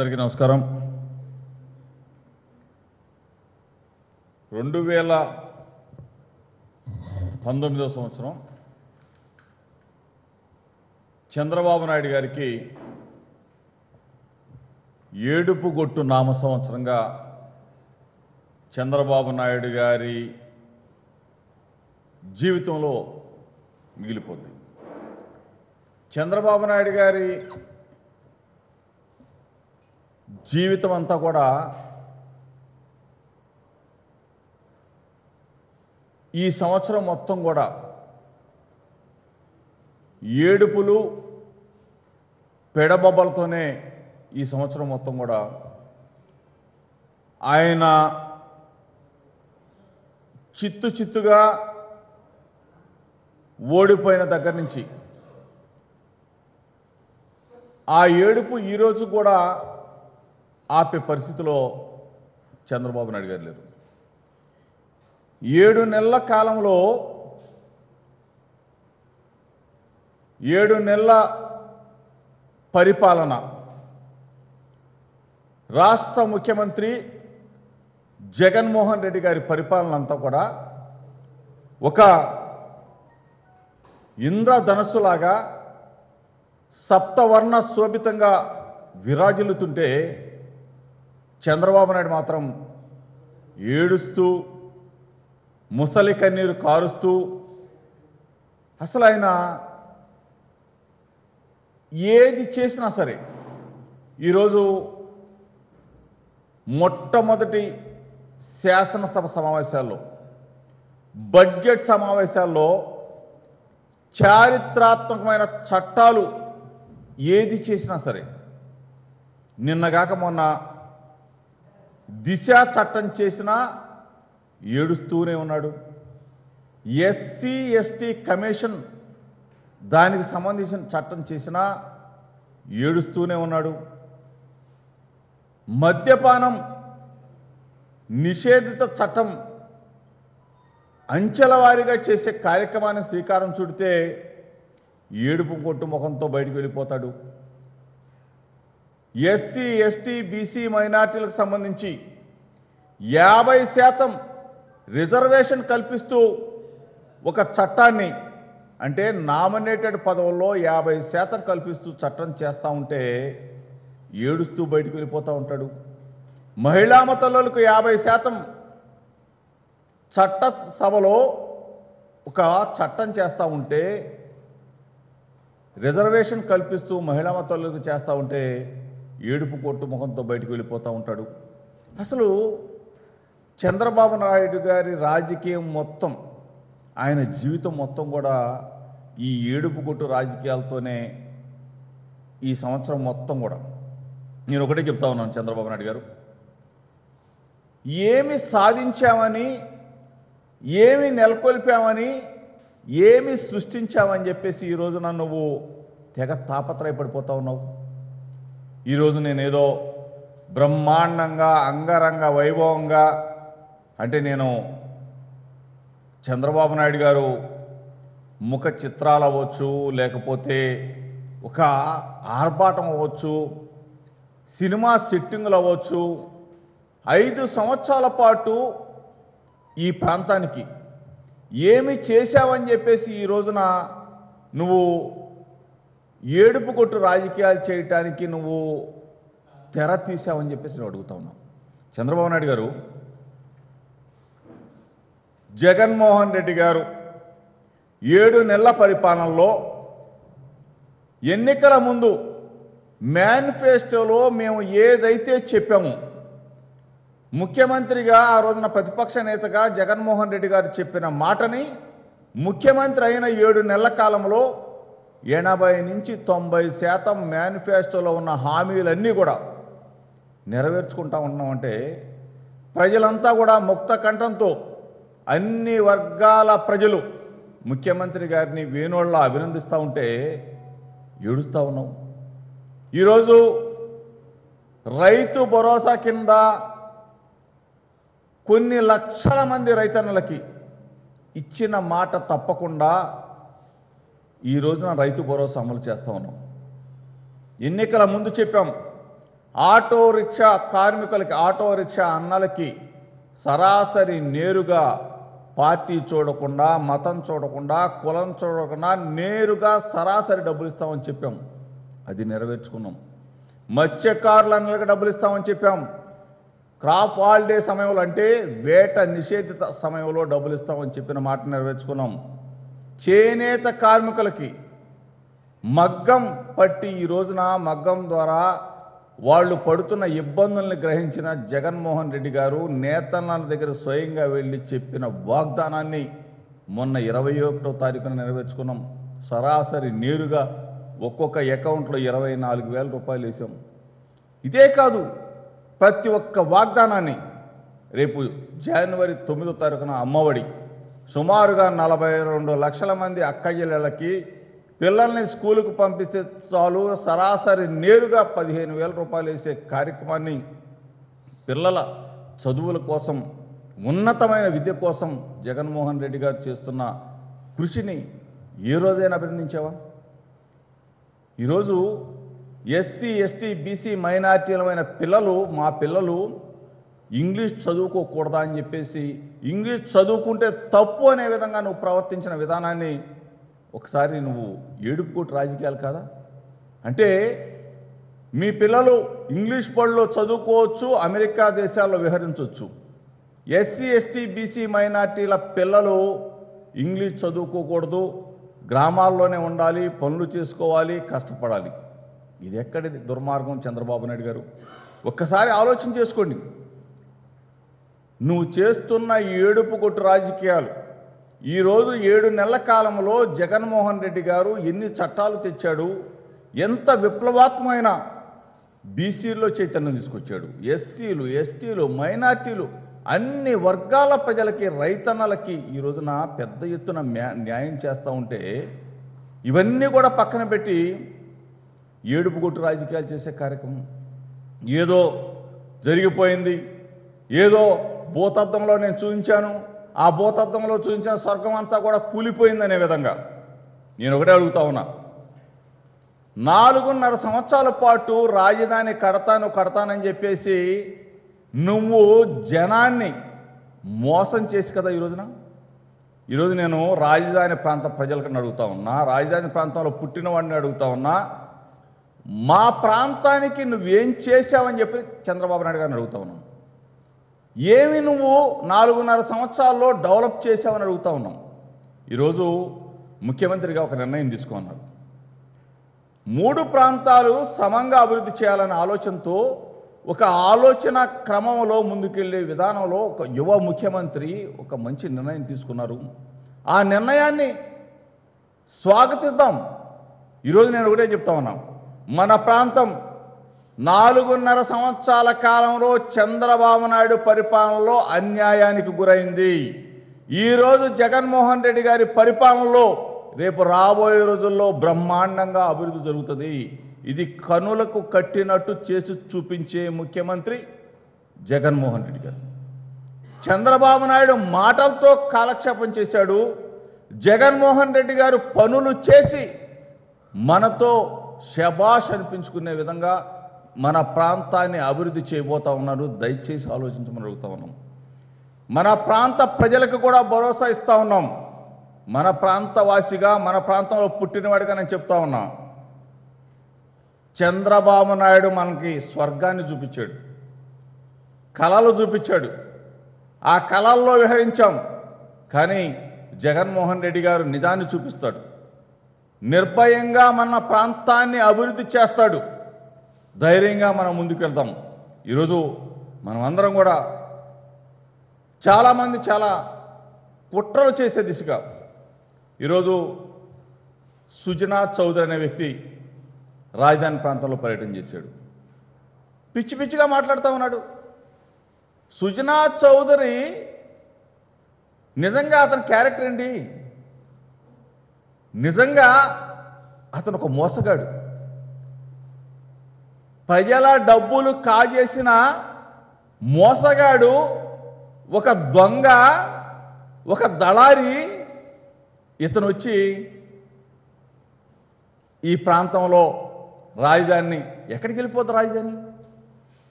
అందరికీ నమస్కారం రెండు వేల పంతొమ్మిదవ సంవత్సరం చంద్రబాబు నాయుడు గారికి ఏడుపు గొట్టు నామ సంవత్సరంగా చంద్రబాబు నాయుడు గారి జీవితంలో మిగిలిపోద్ది చంద్రబాబు నాయుడు గారి జీవితం అంతా కూడా ఈ సంవత్సరం మొత్తం కూడా ఏడుపులు పెడబొబ్బలతోనే ఈ సంవత్సరం మొత్తం కూడా ఆయన చిత్తు చిత్తుగా ఓడిపోయిన దగ్గర నుంచి ఆ ఏడుపు ఈరోజు కూడా ఆపే పరిస్థితిలో చంద్రబాబు నాయుడు గారు లేరు ఏడు నెలల కాలంలో ఏడు నెలల పరిపాలన రాష్ట్ర ముఖ్యమంత్రి జగన్మోహన్ రెడ్డి గారి పరిపాలన అంతా కూడా ఒక ఇంద్రధనస్సులాగా సప్తవర్ణ శోభితంగా విరాజిల్లుతుంటే చంద్రబాబు నాయుడు మాత్రం ఏడుస్తూ ముసలి కన్నీరు కారుస్తూ అసలు ఆయన ఏది చేసినా సరే ఈరోజు మొట్టమొదటి శాసనసభ సమావేశాల్లో బడ్జెట్ సమావేశాల్లో చారిత్రాత్మకమైన చట్టాలు ఏది చేసినా సరే నిన్నగాక మొన్న దిశ చట్టం చేసినా ఏడుస్తూనే ఉన్నాడు ఎస్సీ ఎస్టీ కమిషన్ దానికి సంబంధించిన చట్టం చేసినా ఏడుస్తూనే ఉన్నాడు మద్యపానం నిషేధిత చట్టం అంచెల వారీగా చేసే కార్యక్రమాన్ని శ్రీకారం చుడితే ఏడుపు కొట్టు ముఖంతో బయటికి వెళ్ళిపోతాడు ఎస్సీ ఎస్టీ బీసీ మైనార్టీలకు సంబంధించి యాభై శాతం రిజర్వేషన్ కల్పిస్తూ ఒక చట్టాన్ని అంటే నామినేటెడ్ పదవుల్లో యాభై శాతం కల్పిస్తూ చట్టం చేస్తూ ఉంటే ఏడుస్తూ బయటికి వెళ్ళిపోతూ ఉంటాడు మహిళా మతలకు యాభై శాతం చట్ట సభలో ఒక చట్టం చేస్తూ ఉంటే రిజర్వేషన్ కల్పిస్తూ మహిళా మతలకు చేస్తూ ఉంటే ఏడుపు కొట్టు ముఖంతో బయటికి వెళ్ళిపోతూ ఉంటాడు అసలు చంద్రబాబు నాయుడు గారి రాజకీయం మొత్తం ఆయన జీవితం మొత్తం కూడా ఈ ఏడుపు కొట్టు రాజకీయాలతోనే ఈ సంవత్సరం మొత్తం కూడా నేను ఒకటే చెప్తా ఉన్నాను చంద్రబాబు నాయుడు గారు ఏమి సాధించామని ఏమి నెలకొల్పామని ఏమి సృష్టించామని చెప్పేసి ఈ రోజున నువ్వు తెగ తాపత్రయపడిపోతా ఉన్నావు ఈరోజు నేనేదో బ్రహ్మాండంగా అంగరంగ వైభవంగా అంటే నేను చంద్రబాబు నాయుడు గారు ముఖ చిత్రాలు అవ్వచ్చు లేకపోతే ఒక ఆర్భాటం అవ్వచ్చు సినిమా సెట్టింగులు అవ్వచ్చు ఐదు సంవత్సరాల పాటు ఈ ప్రాంతానికి ఏమి చేశావని చెప్పేసి ఈ రోజున నువ్వు ఏడుపు కొట్టు రాజకీయాలు చేయటానికి నువ్వు తెర తీసావని చెప్పేసి నేను అడుగుతా ఉన్నాను చంద్రబాబు నాయుడు గారు జగన్మోహన్ రెడ్డి గారు ఏడు నెలల పరిపాలనలో ఎన్నికల ముందు మేనిఫెస్టోలో మేము ఏదైతే చెప్పామో ముఖ్యమంత్రిగా ఆ రోజున ప్రతిపక్ష నేతగా జగన్మోహన్ రెడ్డి గారు చెప్పిన మాటని ముఖ్యమంత్రి అయిన ఏడు నెలల కాలంలో ఎనభై నుంచి తొంభై శాతం మేనిఫెస్టోలో ఉన్న హామీలన్నీ కూడా నెరవేర్చుకుంటా ఉన్నామంటే ప్రజలంతా కూడా ముక్త కంఠంతో అన్ని వర్గాల ప్రజలు ముఖ్యమంత్రి గారిని వేణోళ్ళ అభినందిస్తూ ఉంటే ఏడుస్తూ ఉన్నాం ఈరోజు రైతు భరోసా కింద కొన్ని లక్షల మంది రైతన్నలకి ఇచ్చిన మాట తప్పకుండా ఈ రోజున రైతు భరోసా అమలు చేస్తా ఉన్నాం ఎన్నికల ముందు చెప్పాం ఆటో రిక్షా కార్మికులకి ఆటో రిక్షా అన్నలకి సరాసరి నేరుగా పార్టీ చూడకుండా మతం చూడకుండా కులం చూడకుండా నేరుగా సరాసరి డబ్బులు ఇస్తామని చెప్పాం అది నెరవేర్చుకున్నాం మత్స్యకారులన్నలకు డబ్బులు ఇస్తామని చెప్పాం క్రాప్ హాలిడే సమయంలో అంటే వేట నిషేధిత సమయంలో డబ్బులు ఇస్తామని చెప్పిన మాట నెరవేర్చుకున్నాం చేనేత కార్మికులకి మగ్గం పట్టి ఈ రోజున మగ్గం ద్వారా వాళ్ళు పడుతున్న ఇబ్బందుల్ని గ్రహించిన జగన్మోహన్ రెడ్డి గారు నేతన్నల దగ్గర స్వయంగా వెళ్ళి చెప్పిన వాగ్దానాన్ని మొన్న ఇరవై ఒకటో తారీఖున నెరవేర్చుకున్నాం సరాసరి నేరుగా ఒక్కొక్క అకౌంట్లో ఇరవై నాలుగు వేల రూపాయలు వేసాం ఇదే కాదు ప్రతి ఒక్క వాగ్దానాన్ని రేపు జనవరి తొమ్మిదో తారీఖున అమ్మఒడి సుమారుగా నలభై రెండు లక్షల మంది అక్కయ్యలకి పిల్లల్ని స్కూలుకు పంపిస్తే చాలు సరాసరి నేరుగా పదిహేను వేల రూపాయలు వేసే కార్యక్రమాన్ని పిల్లల చదువుల కోసం ఉన్నతమైన విద్య కోసం జగన్మోహన్ రెడ్డి గారు చేస్తున్న కృషిని ఏ రోజైనా అభినందించావా ఈరోజు ఎస్సీ ఎస్టీ బీసీ మైనార్టీలమైన పిల్లలు మా పిల్లలు ఇంగ్లీష్ చదువుకోకూడదా అని చెప్పేసి ఇంగ్లీష్ చదువుకుంటే తప్పు అనే విధంగా నువ్వు ప్రవర్తించిన విధానాన్ని ఒకసారి నువ్వు ఏడుపుకోటి రాజకీయాలు కాదా అంటే మీ పిల్లలు ఇంగ్లీష్ పళ్ళలో చదువుకోవచ్చు అమెరికా దేశాల్లో విహరించవచ్చు ఎస్సీ ఎస్టీ బీసీ మైనార్టీల పిల్లలు ఇంగ్లీష్ చదువుకోకూడదు గ్రామాల్లోనే ఉండాలి పనులు చేసుకోవాలి కష్టపడాలి ఇది ఎక్కడిది దుర్మార్గం చంద్రబాబు నాయుడు గారు ఒక్కసారి ఆలోచన చేసుకోండి నువ్వు చేస్తున్న ఈ ఏడుపు కొట్టు రాజకీయాలు ఈరోజు ఏడు నెలల కాలంలో జగన్మోహన్ రెడ్డి గారు ఎన్ని చట్టాలు తెచ్చాడు ఎంత విప్లవాత్మకమైన బీసీల్లో చైతన్యం తీసుకొచ్చాడు ఎస్సీలు ఎస్టీలు మైనార్టీలు అన్ని వర్గాల ప్రజలకి రైతన్నలకి ఈ రోజున పెద్ద ఎత్తున న్యా- న్యాయం చేస్తూ ఉంటే ఇవన్నీ కూడా పక్కన పెట్టి ఏడుపు కొట్టు రాజకీయాలు చేసే కార్యక్రమం ఏదో జరిగిపోయింది ఏదో భూతద్దంలో నేను చూపించాను ఆ భూతద్దంలో చూపించిన స్వర్గం అంతా కూడా కూలిపోయిందనే విధంగా నేను ఒకటే అడుగుతా ఉన్నా నాలుగున్నర సంవత్సరాల పాటు రాజధాని కడతాను కడతానని చెప్పేసి నువ్వు జనాన్ని మోసం చేసి కదా ఈ రోజున ఈరోజు నేను రాజధాని ప్రాంత ప్రజలకు అడుగుతా ఉన్నా రాజధాని ప్రాంతంలో పుట్టిన వాడిని అడుగుతా ఉన్నా మా ప్రాంతానికి నువ్వేం చేశావని చెప్పి చంద్రబాబు నాయుడు గారిని అడుగుతా ఉన్నాను ఏమి నువ్వు నాలుగున్నర సంవత్సరాల్లో డెవలప్ చేశావని అడుగుతా ఉన్నాం ఈరోజు ముఖ్యమంత్రిగా ఒక నిర్ణయం తీసుకున్నారు మూడు ప్రాంతాలు సమంగా అభివృద్ధి చేయాలనే ఆలోచనతో ఒక ఆలోచన క్రమంలో ముందుకెళ్లే విధానంలో ఒక యువ ముఖ్యమంత్రి ఒక మంచి నిర్ణయం తీసుకున్నారు ఆ నిర్ణయాన్ని స్వాగతిద్దాం ఈరోజు నేను ఒకటే చెప్తా ఉన్నా మన ప్రాంతం నాలుగున్నర సంవత్సరాల కాలంలో చంద్రబాబు నాయుడు పరిపాలనలో అన్యాయానికి గురైంది ఈరోజు జగన్మోహన్ రెడ్డి గారి పరిపాలనలో రేపు రాబోయే రోజుల్లో బ్రహ్మాండంగా అభివృద్ధి జరుగుతుంది ఇది కనులకు కట్టినట్టు చేసి చూపించే ముఖ్యమంత్రి జగన్మోహన్ రెడ్డి గారు చంద్రబాబు నాయుడు మాటలతో కాలక్షేపం చేశాడు జగన్మోహన్ రెడ్డి గారు పనులు చేసి మనతో శబాష్ అనిపించుకునే విధంగా మన ప్రాంతాన్ని అభివృద్ధి చేయబోతా ఉన్నారు దయచేసి ఆలోచించమని అడుగుతా ఉన్నాం మన ప్రాంత ప్రజలకు కూడా భరోసా ఇస్తా ఉన్నాం మన ప్రాంత వాసిగా మన ప్రాంతంలో పుట్టినవాడిగా నేను చెప్తా ఉన్నా చంద్రబాబు నాయుడు మనకి స్వర్గాన్ని చూపించాడు కళలు చూపించాడు ఆ కళల్లో విహరించాం కానీ జగన్మోహన్ రెడ్డి గారు నిజాన్ని చూపిస్తాడు నిర్భయంగా మన ప్రాంతాన్ని అభివృద్ధి చేస్తాడు ధైర్యంగా మనం ముందుకెళ్తాం ఈరోజు మనం అందరం కూడా చాలామంది చాలా కుట్రలు చేసే దిశగా ఈరోజు సుజనా చౌదరి అనే వ్యక్తి రాజధాని ప్రాంతంలో పర్యటన చేశాడు పిచ్చి పిచ్చిగా మాట్లాడుతూ ఉన్నాడు సుజనా చౌదరి నిజంగా అతని క్యారెక్టర్ ఏంటి నిజంగా అతను ఒక మోసగాడు ప్రజల డబ్బులు కాజేసిన మోసగాడు ఒక దొంగ ఒక దళారి ఇతను వచ్చి ఈ ప్రాంతంలో రాజధానిని ఎక్కడికి వెళ్ళిపోతుంది రాజధాని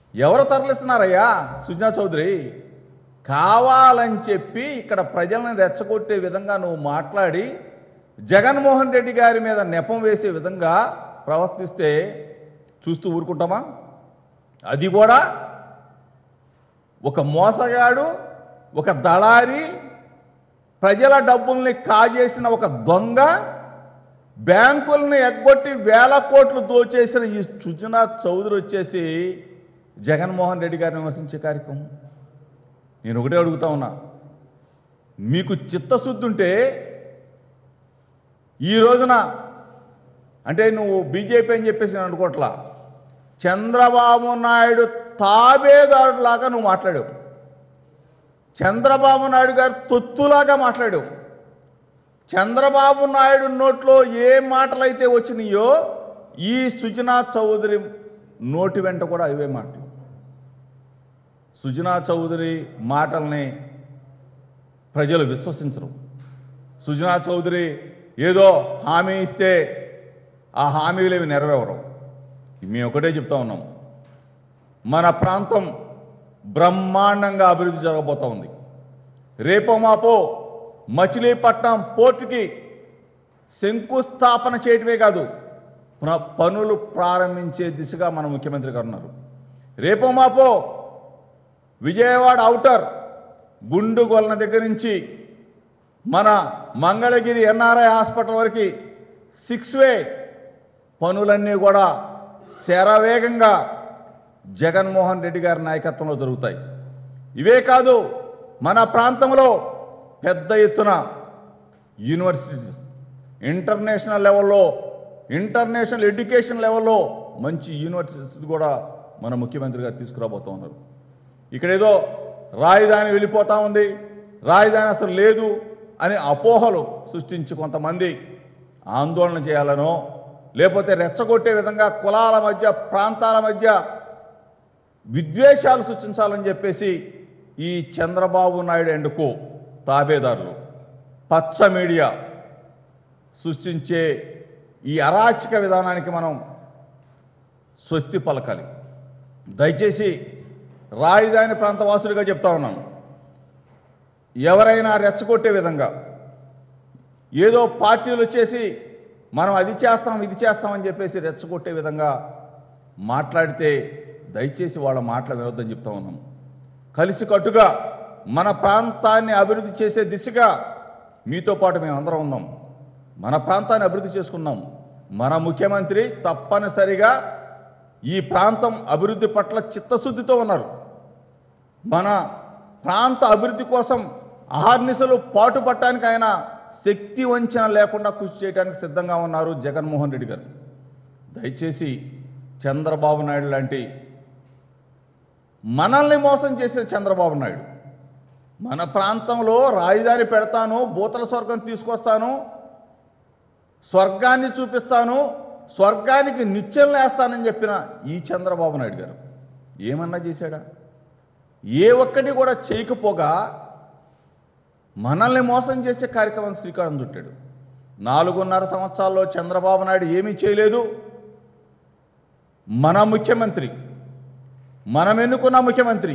ఎవరు తరలిస్తున్నారయ్యా సుజనా చౌదరి కావాలని చెప్పి ఇక్కడ ప్రజలను రెచ్చగొట్టే విధంగా నువ్వు మాట్లాడి జగన్మోహన్ రెడ్డి గారి మీద నెపం వేసే విధంగా ప్రవర్తిస్తే చూస్తూ ఊరుకుంటామా అది కూడా ఒక మోసగాడు ఒక దళారి ప్రజల డబ్బుల్ని కాజేసిన ఒక దొంగ బ్యాంకుల్ని ఎగ్గొట్టి వేల కోట్లు దోచేసిన ఈ సుజనా చౌదరి వచ్చేసి జగన్మోహన్ రెడ్డి గారిని విమర్శించే కార్యక్రమం నేను ఒకటే అడుగుతా ఉన్నా మీకు చిత్తశుద్ధి ఉంటే ఈ రోజున అంటే నువ్వు బీజేపీ అని చెప్పేసి నేను అనుకోవట్లా చంద్రబాబు నాయుడు తాబేదారులాగా నువ్వు మాట్లాడావు చంద్రబాబు నాయుడు గారు తొత్తులాగా మాట్లాడావు చంద్రబాబు నాయుడు నోట్లో ఏ మాటలైతే వచ్చినాయో ఈ సుజనా చౌదరి నోటి వెంట కూడా అవే మాటలు సుజనా చౌదరి మాటల్ని ప్రజలు విశ్వసించరు సుజనా చౌదరి ఏదో హామీ ఇస్తే ఆ హామీలు ఏవి నెరవేరవు మేము ఒకటే చెప్తా ఉన్నాం మన ప్రాంతం బ్రహ్మాండంగా అభివృద్ధి జరగబోతా ఉంది రేపో మాపో మచిలీపట్నం పోర్టుకి శంకుస్థాపన చేయటమే కాదు ప్ర- పనులు ప్రారంభించే దిశగా మన ముఖ్యమంత్రి గారు ఉన్నారు రేపో మాపో విజయవాడ అవుటర్ గుండుగొలన దగ్గర నుంచి మన మంగళగిరి ఎన్ఆర్ఐ హాస్పిటల్ వరకు సిక్స్ వే పనులన్నీ కూడా శరవేగంగా జగన్మోహన్ రెడ్డి గారి నాయకత్వంలో జరుగుతాయి ఇవే కాదు మన ప్రాంతంలో పెద్ద ఎత్తున యూనివర్సిటీస్ ఇంటర్నేషనల్ లెవెల్లో ఇంటర్నేషనల్ ఎడ్యుకేషన్ లెవెల్లో మంచి యూనివర్సిటీస్ కూడా మన ముఖ్యమంత్రి గారు తీసుకురాబోతూ ఉన్నారు ఇక్కడ ఏదో రాజధాని వెళ్ళిపోతా ఉంది రాజధాని అసలు లేదు అని అపోహలు సృష్టించి కొంతమంది ఆందోళన చేయాలనో లేకపోతే రెచ్చగొట్టే విధంగా కులాల మధ్య ప్రాంతాల మధ్య విద్వేషాలు సృష్టించాలని చెప్పేసి ఈ చంద్రబాబు నాయుడు ఎండుకు తాబేదారులు పచ్చ మీడియా సృష్టించే ఈ అరాచక విధానానికి మనం స్వస్తి పలకాలి దయచేసి రాజధాని ప్రాంత వాసుడిగా చెప్తా ఉన్నాను ఎవరైనా రెచ్చగొట్టే విధంగా ఏదో పార్టీలు వచ్చేసి మనం అది చేస్తాం ఇది చేస్తామని చెప్పేసి రెచ్చగొట్టే విధంగా మాట్లాడితే దయచేసి వాళ్ళ మాటలు వినొద్దని చెప్తా ఉన్నాం కలిసికట్టుగా మన ప్రాంతాన్ని అభివృద్ధి చేసే దిశగా మీతో పాటు మేము అందరం ఉన్నాం మన ప్రాంతాన్ని అభివృద్ధి చేసుకున్నాం మన ముఖ్యమంత్రి తప్పనిసరిగా ఈ ప్రాంతం అభివృద్ధి పట్ల చిత్తశుద్ధితో ఉన్నారు మన ప్రాంత అభివృద్ధి కోసం అహర్నిశలు పాటుపట్టడానికి ఆయన శక్తి వంచన లేకుండా కృషి చేయడానికి సిద్ధంగా ఉన్నారు జగన్మోహన్ రెడ్డి గారు దయచేసి చంద్రబాబు నాయుడు లాంటి మనల్ని మోసం చేసిన చంద్రబాబు నాయుడు మన ప్రాంతంలో రాజధాని పెడతాను భూతల స్వర్గం తీసుకొస్తాను స్వర్గాన్ని చూపిస్తాను స్వర్గానికి నిత్యం వేస్తానని చెప్పిన ఈ చంద్రబాబు నాయుడు గారు ఏమన్నా చేశాడా ఏ ఒక్కటి కూడా చేయకపోగా మనల్ని మోసం చేసే కార్యక్రమం శ్రీకారం చుట్టాడు నాలుగున్నర సంవత్సరాల్లో చంద్రబాబు నాయుడు ఏమీ చేయలేదు మన ముఖ్యమంత్రి మనం ఎన్నుకున్న ముఖ్యమంత్రి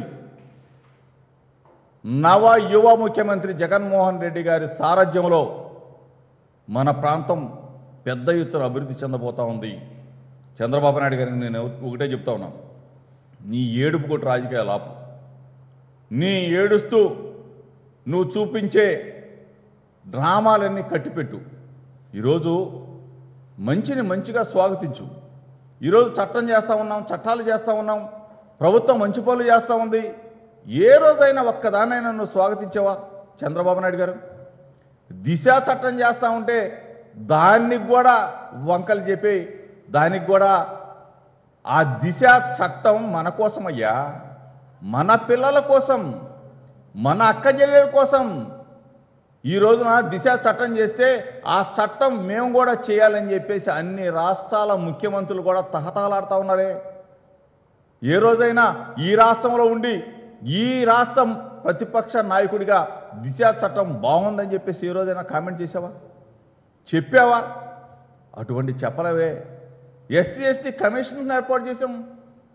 నవ యువ ముఖ్యమంత్రి జగన్మోహన్ రెడ్డి గారి సారథ్యంలో మన ప్రాంతం పెద్ద ఎత్తున అభివృద్ధి చెందబోతా ఉంది చంద్రబాబు నాయుడు గారికి నేను ఒకటే చెప్తా ఉన్నాను నీ ఏడుపు కొట్టు రాజకీయాలు ఆపు నీ ఏడుస్తూ నువ్వు చూపించే డ్రామాలన్నీ కట్టిపెట్టు ఈరోజు మంచిని మంచిగా స్వాగతించు ఈరోజు చట్టం చేస్తూ ఉన్నాం చట్టాలు చేస్తూ ఉన్నాం ప్రభుత్వం మంచి పనులు చేస్తూ ఉంది ఏ రోజైనా ఒక్కదానైనా నువ్వు స్వాగతించావా చంద్రబాబు నాయుడు గారు దిశ చట్టం చేస్తూ ఉంటే దానికి కూడా వంకలు చెప్పి దానికి కూడా ఆ దిశ చట్టం మన కోసమయ్యా మన పిల్లల కోసం మన అక్క చెల్లెల కోసం ఈ రోజున దిశ చట్టం చేస్తే ఆ చట్టం మేము కూడా చేయాలని చెప్పేసి అన్ని రాష్ట్రాల ముఖ్యమంత్రులు కూడా తహతహలాడుతూ ఉన్నారే ఏ రోజైనా ఈ రాష్ట్రంలో ఉండి ఈ రాష్ట్రం ప్రతిపక్ష నాయకుడిగా దిశ చట్టం బాగుందని చెప్పేసి ఏ రోజైనా కామెంట్ చేసావా చెప్పావా అటువంటి చెప్పలవే ఎస్సీ ఎస్టీ కమిషన్ ఏర్పాటు చేసాం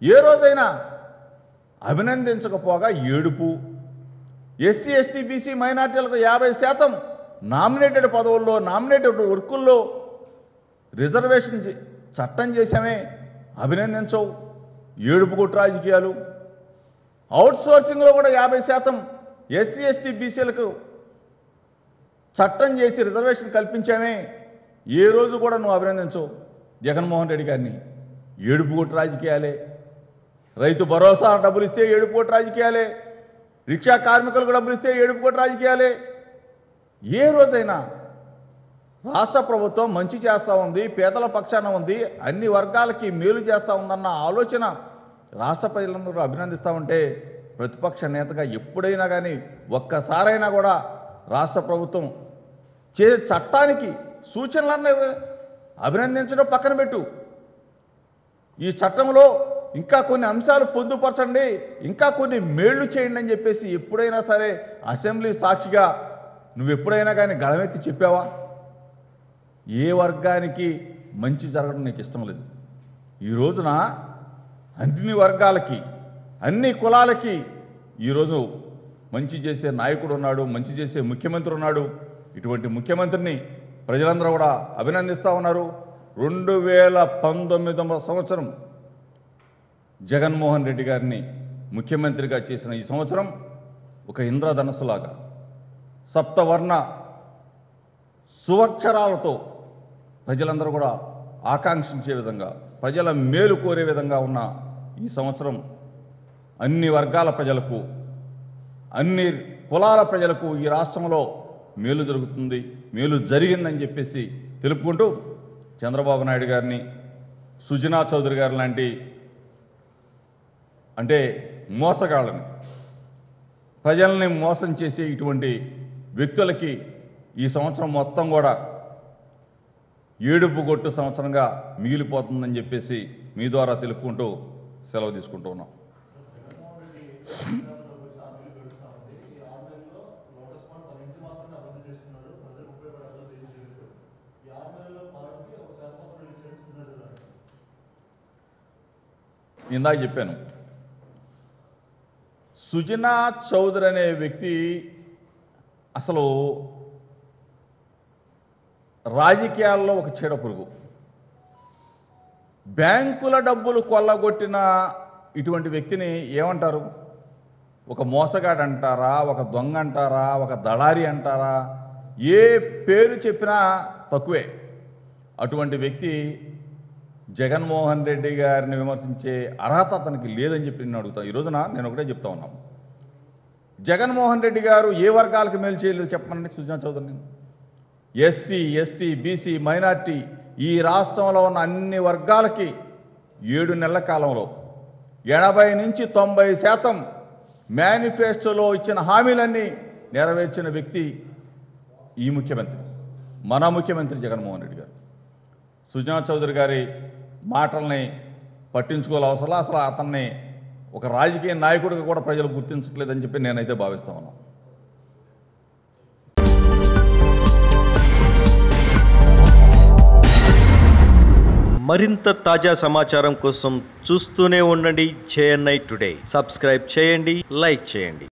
ఏ రోజైనా అభినందించకపోగా ఏడుపు ఎస్సీ ఎస్టీ బీసీ మైనార్టీలకు యాభై శాతం నామినేటెడ్ పదవుల్లో నామినేటెడ్ వర్కుల్లో రిజర్వేషన్ చే- చట్టం చేశామే అభినందించవు ఏడుపు కొట్టు రాజకీయాలు అవుట్ సోర్సింగ్లో కూడా యాభై శాతం ఎస్సీ ఎస్టీ బీసీలకు చట్టం చేసి రిజర్వేషన్ కల్పించామే ఏ రోజు కూడా నువ్వు అభినందించవు జగన్మోహన్ రెడ్డి గారిని ఏడుపు కొట్టు రాజకీయాలే రైతు భరోసా డబ్బులు ఇస్తే ఏడుపు కొట్టు రాజకీయాలే రిక్షా కార్మికులకు డబ్బులు ఇస్తే ఏడుపు కొట్టు రాజకీయాలే ఏ రోజైనా రాష్ట్ర ప్రభుత్వం మంచి చేస్తూ ఉంది పేదల పక్షాన ఉంది అన్ని వర్గాలకి మేలు చేస్తూ ఉందన్న ఆలోచన రాష్ట్ర ప్రజలందరూ అభినందిస్తూ ఉంటే ప్రతిపక్ష నేతగా ఎప్పుడైనా కానీ ఒక్కసారైనా కూడా రాష్ట్ర ప్రభుత్వం చే చట్టానికి సూచనలన్నీ అభినందించడం పక్కన పెట్టు ఈ చట్టంలో ఇంకా కొన్ని అంశాలు పొందుపరచండి ఇంకా కొన్ని మేళ్లు చేయండి అని చెప్పేసి ఎప్పుడైనా సరే అసెంబ్లీ సాక్షిగా నువ్వు ఎప్పుడైనా కానీ గళమెత్తి చెప్పావా ఏ వర్గానికి మంచి జరగడం నీకు ఇష్టం లేదు ఈ రోజున అన్ని వర్గాలకి అన్ని కులాలకి ఈరోజు మంచి చేసే నాయకుడు ఉన్నాడు మంచి చేసే ముఖ్యమంత్రి ఉన్నాడు ఇటువంటి ముఖ్యమంత్రిని ప్రజలందరూ కూడా అభినందిస్తూ ఉన్నారు రెండు వేల పంతొమ్మిదవ సంవత్సరం జగన్మోహన్ రెడ్డి గారిని ముఖ్యమంత్రిగా చేసిన ఈ సంవత్సరం ఒక ఇంద్రధనస్సులాగా సప్తవర్ణ సువక్షరాలతో ప్రజలందరూ కూడా ఆకాంక్షించే విధంగా ప్రజల మేలు కోరే విధంగా ఉన్న ఈ సంవత్సరం అన్ని వర్గాల ప్రజలకు అన్ని కులాల ప్రజలకు ఈ రాష్ట్రంలో మేలు జరుగుతుంది మేలు జరిగిందని చెప్పేసి తెలుపుకుంటూ చంద్రబాబు నాయుడు గారిని సుజనా చౌదరి గారు లాంటి అంటే మోసగాళ్ళని ప్రజల్ని మోసం చేసే ఇటువంటి వ్యక్తులకి ఈ సంవత్సరం మొత్తం కూడా ఏడుపు కొట్టు సంవత్సరంగా మిగిలిపోతుందని చెప్పేసి మీ ద్వారా తెలుపుకుంటూ సెలవు తీసుకుంటూ ఉన్నాం ఇందాక చెప్పాను సుజనా చౌదరి అనే వ్యక్తి అసలు రాజకీయాల్లో ఒక చీడ పురుగు బ్యాంకుల డబ్బులు కొల్లగొట్టిన ఇటువంటి వ్యక్తిని ఏమంటారు ఒక మోసగాడు అంటారా ఒక దొంగ అంటారా ఒక దళారి అంటారా ఏ పేరు చెప్పినా తక్కువే అటువంటి వ్యక్తి జగన్మోహన్ రెడ్డి గారిని విమర్శించే అర్హత అతనికి లేదని చెప్పి నేను అడుగుతాను ఈ రోజున నేను ఒకటే చెప్తా ఉన్నాను జగన్మోహన్ రెడ్డి గారు ఏ వర్గాలకు మేలు చేయలేదు చెప్పండి సుజనా చౌదరిని ఎస్సీ ఎస్టీ బీసీ మైనార్టీ ఈ రాష్ట్రంలో ఉన్న అన్ని వర్గాలకి ఏడు నెలల కాలంలో ఎనభై నుంచి తొంభై శాతం మేనిఫెస్టోలో ఇచ్చిన హామీలన్నీ నెరవేర్చిన వ్యక్తి ఈ ముఖ్యమంత్రి మన ముఖ్యమంత్రి జగన్మోహన్ రెడ్డి గారు సుజనా చౌదరి గారి మాటల్ని పట్టించుకోవాలి అవసరం అసలు అతన్ని ఒక రాజకీయ నాయకుడిగా కూడా ప్రజలు గుర్తించట్లేదని చెప్పి నేనైతే భావిస్తా ఉన్నాను మరింత తాజా సమాచారం కోసం చూస్తూనే ఉండండి జేఎన్ఐ టుడే సబ్స్క్రైబ్ చేయండి లైక్ చేయండి